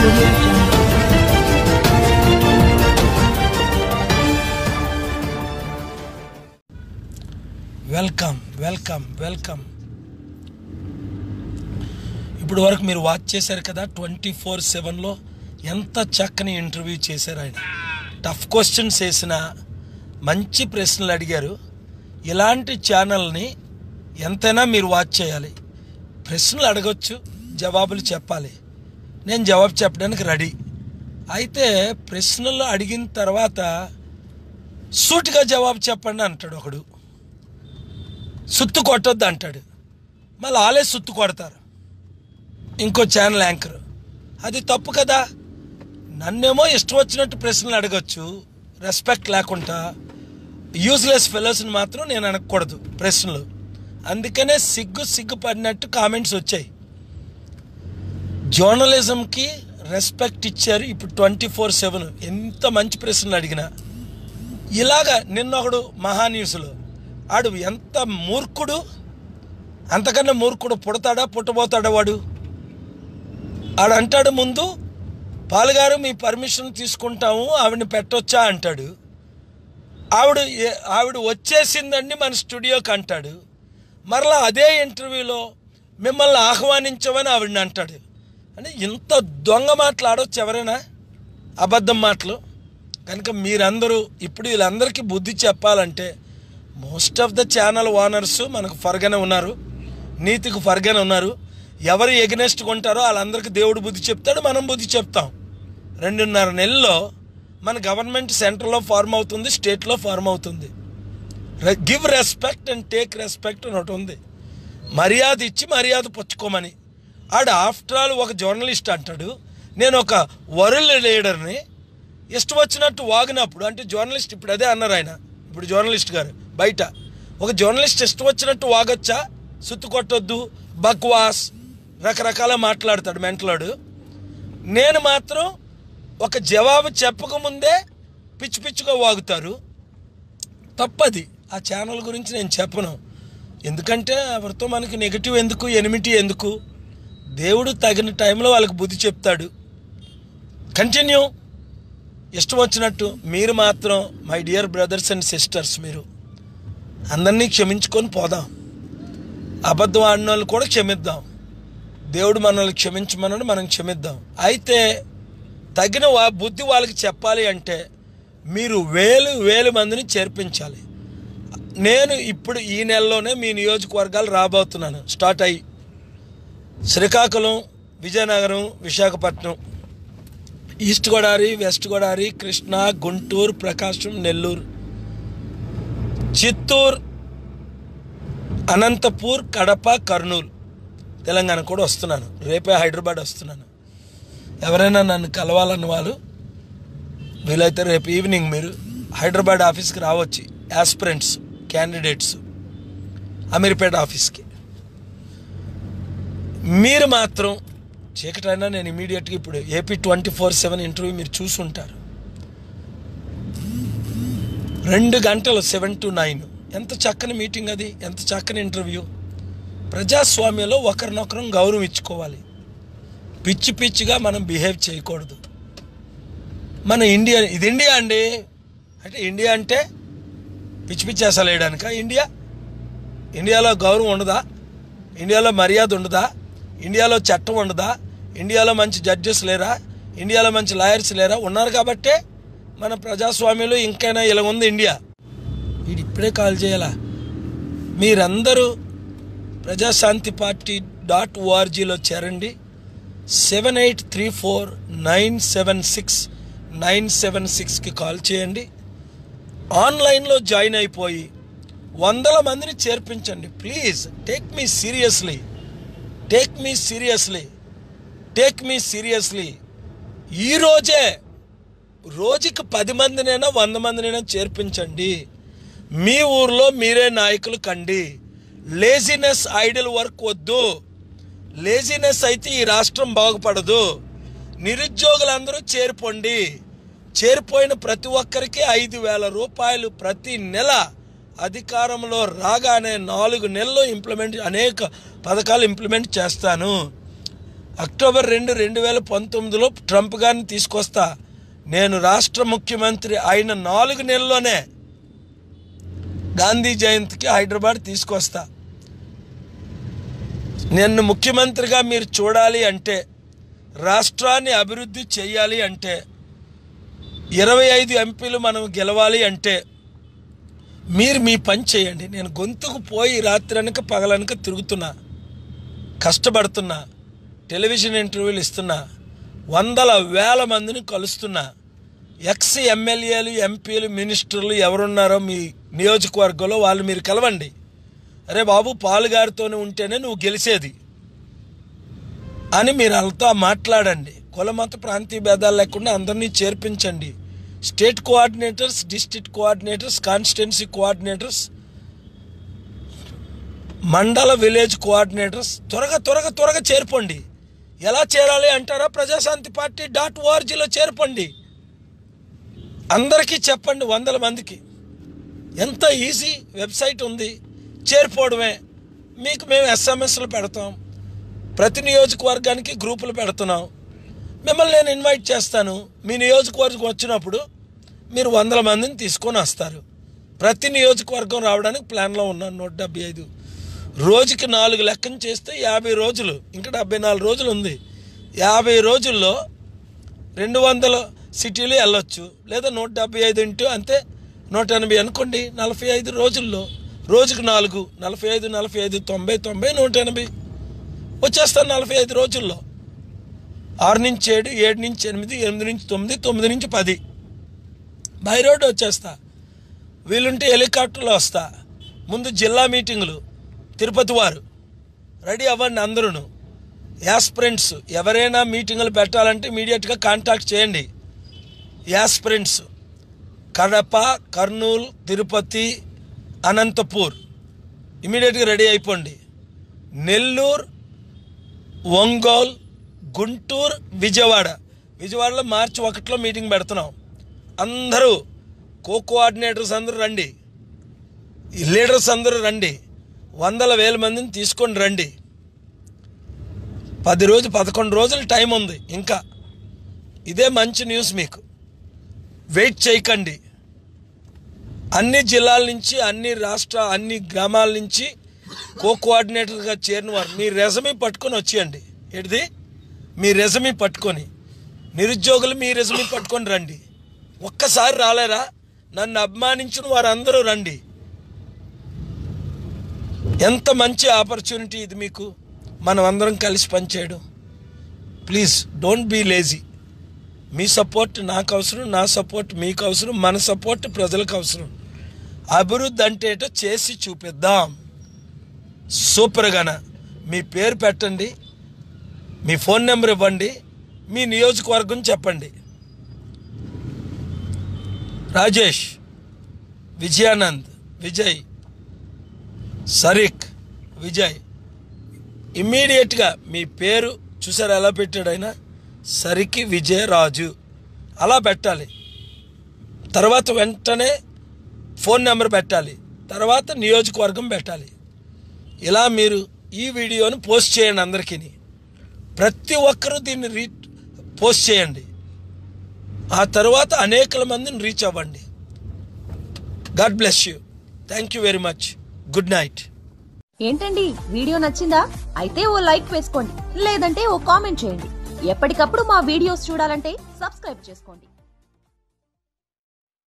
audio jungle. Welcome welcome welcome ఇప్పుడు వరకు మీరు వాచ్ చేశారు కదా ట్వంటీ ఫోర్ సెవెన్లో ఎంత చక్కని ఇంటర్వ్యూ చేశారు ఆయన టఫ్ క్వశ్చన్స్ వేసిన మంచి ప్రశ్నలు అడిగారు ఇలాంటి ఛానల్ని ఎంతైనా మీరు వాచ్ చేయాలి ప్రశ్నలు అడగొచ్చు జవాబులు చెప్పాలి నేను జవాబు చెప్పడానికి రెడీ అయితే ప్రశ్నలు అడిగిన తర్వాత సూటిగా జవాబు చెప్పండి అంటాడు ఒకడు సుత్తు కొట్టొద్దు అంటాడు మళ్ళీ ఆలే సుత్తు కొడతారు ఇంకో ఛానల్ యాంకర్ అది తప్పు కదా నన్నేమో ఇష్టం వచ్చినట్టు ప్రశ్నలు అడగచ్చు రెస్పెక్ట్ లేకుండా యూజ్లెస్ ఫెలోస్ని మాత్రం నేను అడగకూడదు ప్రశ్నలు అందుకనే సిగ్గు సిగ్గు పడినట్టు కామెంట్స్ వచ్చాయి జర్నలిజంకి రెస్పెక్ట్ ఇచ్చారు ఇప్పుడు ట్వంటీ ఫోర్ సెవెన్ ఎంత మంచి ప్రశ్నలు అడిగినా ఇలాగా నిన్న ఒకడు మహా న్యూస్లో ఆడు ఎంత మూర్ఖుడు అంతకన్నా మూర్ఖుడు పుడతాడా పుట్టబోతాడా వాడు ఆడు అంటాడు ముందు పాలుగారు మీ పర్మిషన్ తీసుకుంటాము ఆవిడని పెట్టొచ్చా అంటాడు ఆవిడ ఏ- ఆవిడ వచ్చేసిందండి మన స్టూడియోకి అంటాడు మరలా అదే ఇంటర్వ్యూలో మిమ్మల్ని ఆహ్వానించమని ఆవిడని అంటాడు అంటే ఇంత దొంగ మాటలు ఆడొచ్చు ఎవరైనా అబద్ధం మాటలు కనుక మీరందరూ ఇప్పుడు వీళ్ళందరికీ బుద్ధి చెప్పాలంటే most of the channel owners మనకు ఫర్గానే ఉన్నారు నీతికి ఫర్గానే ఉన్నారు ఎవరు ఎగనెస్ట్గా ఉంటారో వాళ్ళందరికీ దేవుడు బుద్ధి చెప్తాడు మనం బుద్ధి చెప్తాం రెండున్నర నెలల్లో మన గవర్నమెంట్ సెంట్రల్లో ఫార్మ్ అవుతుంది స్టేట్లో ఫార్మ్ అవుతుంది give respect and take respect అని ఒకటి ఉంది మర్యాద ఇచ్చి మర్యాద పుచ్చుకోమని ఆడు ఆఫ్టర్ ఆల్ ఒక జర్నలిస్ట్ అంటాడు నేను ఒక వరల్డ్ లీడర్ని ఇష్టం వచ్చినట్టు వాగినప్పుడు అంటే జర్నలిస్ట్ ఇప్పుడు అదే అన్నారు ఆయన ఇప్పుడు జర్నలిస్ట్ గారు బయట ఒక జర్నలిస్ట్ ఇష్టం వచ్చినట్టు వాగొచ్చా సుత్తు కొట్టొద్దు బక్వాస్ రకరకాల మాట్లాడతాడు మెంటలాడు నేను మాత్రం ఒక జవాబు చెప్పకముందే పిచ్చి పిచ్చిగా వాగుతారు తప్పది ఆ ఛానల్ గురించి నేను చెప్పను ఎందుకంటే ఎవరితో మనకి నెగిటివ్ ఎందుకు ఎనిమిటీ ఎందుకు దేవుడు తగిన టైంలో వాళ్ళకి బుద్ధి చెప్తాడు కంటిన్యూ ఇష్టం వచ్చినట్టు మీరు మాత్రం my dear brothers and sisters మీరు అందరినీ క్షమించుకొని పోదాం అబద్ధం ఆడిన వాళ్ళు కూడా క్షమిద్దాం దేవుడు మనల్ని క్షమించమని మనం క్షమిద్దాం అయితే తగిన వా బుద్ధి వాళ్ళకి చెప్పాలి అంటే మీరు వేలు వేలు మందిని చేర్పించాలి నేను ఇప్పుడు ఈ నెలలోనే మీ నియోజకవర్గాలు రాబోతున్నాను స్టార్ట్ అయ్యి శ్రీకాకుళం విజయనగరం విశాఖపట్నం ఈస్ట్ గోదావరి వెస్ట్ గోదావరి కృష్ణా గుంటూరు ప్రకాశం నెల్లూరు చిత్తూరు అనంతపూర్ కడప కర్నూలు తెలంగాణ కూడా వస్తున్నాను రేపే హైదరాబాద్ వస్తున్నాను ఎవరైనా నన్ను కలవాలన్న వాళ్ళు వీలైతే రేపు ఈవినింగ్ మీరు హైదరాబాద్ ఆఫీస్కి రావచ్చు యాస్పిరెంట్స్ క్యాండిడేట్స్ అమీర్పేట ఆఫీస్కి మీరు మాత్రం చీకటైనా నేను ఇమీడియట్గా ఇప్పుడు AP twenty four seven interview మీరు చూసుంటారు రెండు గంటలు సెవెన్ టు నైన్ ఎంత చక్కని మీటింగ్ అది ఎంత చక్కని ఇంటర్వ్యూ ప్రజాస్వామ్యంలో ఒకరినొకరం గౌరవం ఇచ్చుకోవాలి పిచ్చి పిచ్చిగా మనం బిహేవ్ చేయకూడదు మన ఇండియా ఇది ఇండియా అండి అంటే ఇండియా అంటే పిచ్చి పిచ్చి అసలు వేయడానిక ఇండియా ఇండియాలో గౌరవం ఉండదా ఇండియాలో మర్యాద ఉండదా ఇండియాలో చట్టం ఉండదా ఇండియాలో మంచి జడ్జెస్ లేరా ఇండియాలో మంచి లాయర్స్ లేరా ఉన్నారు కాబట్టే మన ప్రజాస్వామ్యంలో ఇంకైనా ఇలా ఉంది ఇండియా వీడు ఇప్పుడే కాల్ చేయాలా మీరందరూ ప్రజాశాంతి పార్టీ డాట్ ఓఆర్జీలో చేరండి seven eight three four nine seven six nine seven సిక్స్కి కాల్ చేయండి ఆన్లైన్లో జాయిన్ అయిపోయి వందల మందిని చేర్పించండి please take me seriously take me seriously take me seriously ఈరోజే రోజుకి పది మందినైనా వంద మందినైనా చేర్పించండి మీ ఊర్లో మీరే నాయకులు కండి లేజినెస్ ఐడల్ వర్క్ వద్దు లేజినెస్ అయితే ఈ రాష్ట్రం బాగుపడదు నిరుద్యోగులందరూ చేరిపోండి చేరిపోయిన ప్రతి ఒక్కరికి ఐదు వేల రూపాయలు ప్రతి నెల అధికారంలో రాగానే నాలుగు నెలలు ఇంప్లిమెంట్ అనేక పథకాలు ఇంప్లిమెంట్ చేస్తాను అక్టోబర్ రెండు రెండు వేల పంతొమ్మిదిలో ట్రంప్ గారిని తీసుకొస్తా నేను రాష్ట్ర ముఖ్యమంత్రి అయిన నాలుగు నెలల్లోనే గాంధీ జయంతికి హైదరాబాద్ తీసుకొస్తా నిన్ను ముఖ్యమంత్రిగా మీరు చూడాలి అంటే రాష్ట్రాన్ని అభివృద్ధి చేయాలి అంటే ఇరవై ఐదు ఎంపీలు మనం గెలవాలి అంటే మీరు మీ పని చేయండి నేను గొంతుకు పోయి రాత్రి అనక పగలనక తిరుగుతున్నా కష్టపడుతున్నా టెలివిజన్ ఇంటర్వ్యూలు ఇస్తున్నా వందల వేల మందిని కలుస్తున్నా ఎక్స్ ఎమ్మెల్యేలు ఎంపీలు మినిస్టర్లు ఎవరున్నారో మీ నియోజకవర్గంలో వాళ్ళు మీరు కలవండి అరే బాబు పాలుగారితోనే ఉంటేనే నువ్వు గెలిచేది అని మీరు వాళ్ళతో మాట్లాడండి కుల మత ప్రాంతీయ భేదాలు లేకుండా అందరినీ చేర్పించండి state coordinators district coordinators constituency coordinators మండల విలేజ్ కోఆర్డినేటర్స్ త్వరగా త్వరగా త్వరగా చేర్పండి ఎలా చేరాలి అంటారా ప్రజాశాంతి పార్టీ డాట్ ఓఆర్జీలో చేర్పండి అందరికీ చెప్పండి వందల మందికి ఎంత ఈజీ వెబ్సైట్ ఉంది చేరిపోవడమే మీకు మేము ఎస్ఎంఎస్లు పెడతాం ప్రతి నియోజకవర్గానికి గ్రూపులు పెడుతున్నాం మిమ్మల్ని నేను ఇన్వైట్ చేస్తాను మీ నియోజకవర్గం వచ్చినప్పుడు మీరు వందల మందిని తీసుకొని వస్తారు ప్రతి నియోజకవర్గం రావడానికి ప్లాన్లో ఉన్నాను నూట డెబ్బై ఐదు రోజుకి నాలుగు లెక్కన చేస్తే యాభై రోజులు ఇంకా డెబ్బై నాలుగు రోజులు ఉంది యాభై రోజుల్లో రెండు వందల సిటీలు వెళ్ళొచ్చు లేదా నూట డెబ్బై ఐదు ఇంటూ అంతే నూట ఎనభై అనుకోండి నలభై ఐదు రోజుల్లో రోజుకు నాలుగు నలభై ఐదు నలభై ఐదు తొంభై తొంభై నూట ఎనభై వచ్చేస్తాను నలభై ఐదు రోజుల్లో ఆరు నుంచి ఏడు ఏడు నుంచి ఎనిమిది ఎనిమిది నుంచి తొమ్మిది తొమ్మిది నుంచి పది బై రోడ్ వచ్చేస్తా వీలుంటే హెలికాప్టర్లో వస్తా ముందు జిల్లా మీటింగులు తిరుపతి వారు రెడీ అవ్వండి అందరూ యాస్ప్రెంట్స్ ఎవరైనా మీటింగులు పెట్టాలంటే ఇమీడియట్గా కాంటాక్ట్ చేయండి యాస్ప్రెంట్స్ కడప కర్నూలు తిరుపతి అనంతపూర్ ఇమీడియట్గా రెడీ అయిపోండి నెల్లూరు ఒంగోల్ గుంటూరు విజయవాడ విజయవాడలో మార్చి ఒకటిలో మీటింగ్ పెడుతున్నాం అందరూ కో కోఆర్డినేటర్స్ అందరూ రండి ఈ లీడర్స్ అందరూ రండి వందల వేల మందిని తీసుకొని రండి పది రోజు పదకొండు రోజులు టైం ఉంది ఇంకా ఇదే మంచి న్యూస్ మీకు వెయిట్ చేయకండి అన్ని జిల్లాల నుంచి అన్ని రాష్ట్ర అన్ని గ్రామాల నుంచి కో కోఆర్డినేటర్గా చేరిన వారు మీ రెజమీ పట్టుకొని వచ్చేయండి ఏంటిది మీ రెజమీ పట్టుకొని నిరుద్యోగులు మీ రెజమీ పట్టుకొని రండి ఒక్కసారి రాలేరా నన్ను అభిమానించిన వారందరూ రండి ఎంత మంచి ఆపర్చునిటీ ఇది మీకు మనం అందరం కలిసి పనిచేయడం ప్లీజ్ డోంట్ బీ లేజీ మీ సపోర్ట్ నాకు అవసరం నా సపోర్ట్ మీకు అవసరం మన సపోర్ట్ ప్రజలకు అవసరం అభివృద్ధి అంటే ఏంటో చేసి చూపిద్దాం సూపర్గాన మీ పేరు పెట్టండి మీ ఫోన్ నెంబర్ ఇవ్వండి మీ నియోజకవర్గం చెప్పండి రాజేష్ విజయానంద్ విజయ్ సరిక్ విజయ్ ఇమ్మీడియట్గా మీ పేరు చూసారు ఎలా పెట్టాడు ఆయన సరికి విజయరాజు అలా పెట్టాలి తర్వాత వెంటనే ఫోన్ నెంబర్ పెట్టాలి తర్వాత నియోజకవర్గం పెట్టాలి ఇలా మీరు ఈ వీడియోని పోస్ట్ చేయండి అందరికీ ప్రతి ఒక్కరూ దీన్ని రీ పోస్ట్ చేయండి ఆ తర్వాత అనేకల మందిని రీచ్ అవ్వండి God bless you thank you very much good night ఏంటండి వీడియో నచ్చిందా అయితే ఓ లైక్ వేసుకోండి లేదంటే ఓ కామెంట్ చేయండి ఎప్పటికప్పుడు మా వీడియోస్ చూడాలంటే సబ్స్క్రైబ్ చేసుకోండి